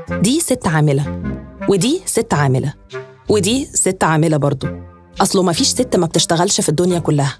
دي ست عاملة ودي ست عاملة ودي ست عاملة برضو أصله مفيش ست ما بتشتغلش في الدنيا كلها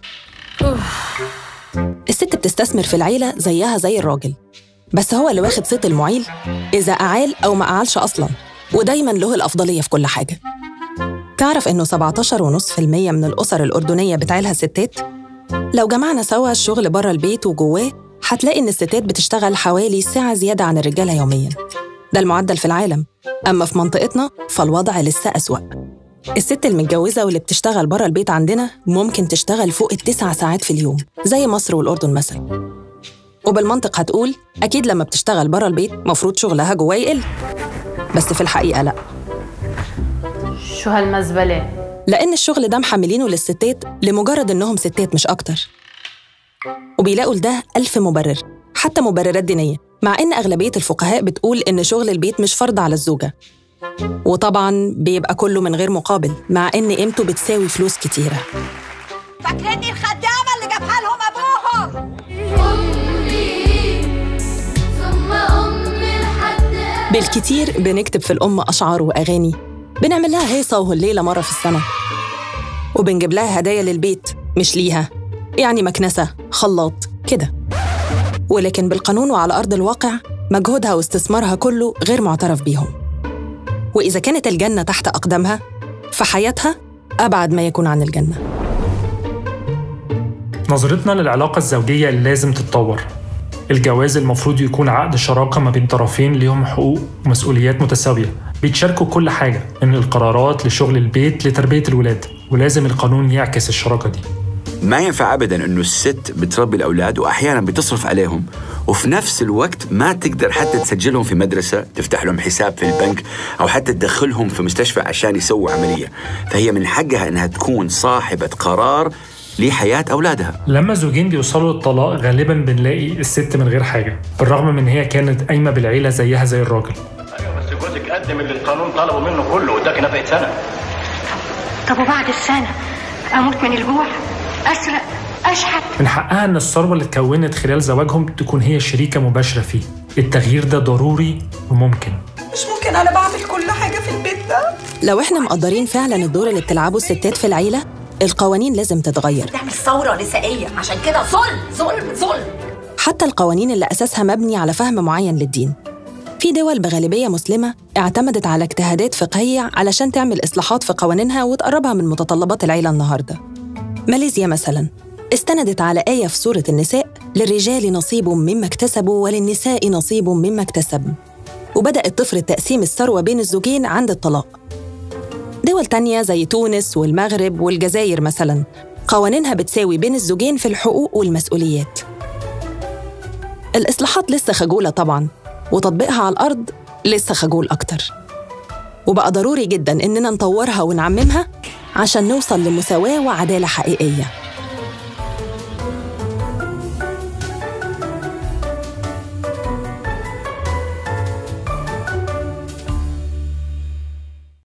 الست بتستثمر في العيلة زيها زي الراجل بس هو اللي واخد صيت المعيل إذا أعال أو ما أعالش أصلاً ودايماً له الأفضلية في كل حاجة تعرف إنه 17.5% من الأسر الأردنية بتعيلها ستات؟ لو جمعنا سوا الشغل بره البيت وجواه هتلاقي إن الستات بتشتغل حوالي ساعة زيادة عن الرجالة يومياً ده المعدل في العالم أما في منطقتنا فالوضع لسه أسوأ الست المتجوزة واللي بتشتغل بره البيت عندنا ممكن تشتغل فوق التسع ساعات في اليوم زي مصر والأردن مثلا وبالمنطق هتقول أكيد لما بتشتغل بره البيت مفروض شغلها جواه يقل بس في الحقيقة لأ شو هالمزبلة؟ لأن الشغل ده محملينه للستات لمجرد إنهم ستات مش أكتر وبيلاقوا لده ألف مبرر حتى مبررات دينية مع إن أغلبية الفقهاء بتقول إن شغل البيت مش فرض على الزوجة وطبعا بيبقى كله من غير مقابل مع إن قيمته بتساوي فلوس كتيرة فاكريني الخدامة اللي جابها لهم أبوهم ثم أمي لحد بالكتير بنكتب في الأم أشعار وأغاني بنعمل لها هيصة وهليلة مرة في السنة وبنجيب لها هدايا للبيت مش ليها يعني مكنسة خلاط كده ولكن بالقانون وعلى أرض الواقع مجهودها واستثمارها كله غير معترف بيهم وإذا كانت الجنة تحت أقدامها فحياتها أبعد ما يكون عن الجنة نظرتنا للعلاقة الزوجية اللي لازم تتطور الجواز المفروض يكون عقد شراكة ما بين طرفين ليهم حقوق ومسؤوليات متساوية بيتشاركوا كل حاجة من القرارات لشغل البيت لتربية الولاد ولازم القانون يعكس الشراكة دي ما ينفع ابدا انه الست بتربي الاولاد واحيانا بتصرف عليهم وفي نفس الوقت ما تقدر حتى تسجلهم في مدرسه تفتح لهم حساب في البنك او حتى تدخلهم في مستشفى عشان يسووا عمليه فهي من حقها انها تكون صاحبه قرار لحياه اولادها لما زوجين بيوصلوا للطلاق غالبا بنلاقي الست من غير حاجة بالرغم من هي كانت قايمة بالعيلة زيها زي الراجل ايوه بس جوزك قدم اللي القانون طلبه منه كله واداك نفقه سنه طب وبعد السنة أموت من الجوع أسرق أشحت من حقها ان الثروة اللي اتكونت خلال زواجهم تكون هي شريكة مباشرة فيه التغيير ده ضروري وممكن مش ممكن أنا بعمل كل حاجة في البيت ده لو إحنا مقدرين فعلا الدور اللي بتلعبه الستات في العيلة القوانين لازم تتغير تعمل ثورة نسائية عشان كده ظلم ظلم ظلم حتى القوانين اللي أساسها مبني على فهم معين للدين في دول بغالبية مسلمة اعتمدت على اجتهادات فقهية علشان تعمل إصلاحات في قوانينها وتقربها من متطلبات العيلة النهاردة ماليزيا مثلاً استندت على آية في سورة النساء للرجال نصيب مما اكتسبوا وللنساء نصيب مما اكتسبن وبدأت تفرض تقسيم الثروة بين الزوجين عند الطلاق دول تانية زي تونس والمغرب والجزائر مثلاً قوانينها بتساوي بين الزوجين في الحقوق والمسؤوليات الإصلاحات لسه خجولة طبعاً وتطبيقها على الأرض لسه خجول أكتر وبقى ضروري جداً إننا نطورها ونعممها عشان نوصل لمساواة وعدالة حقيقية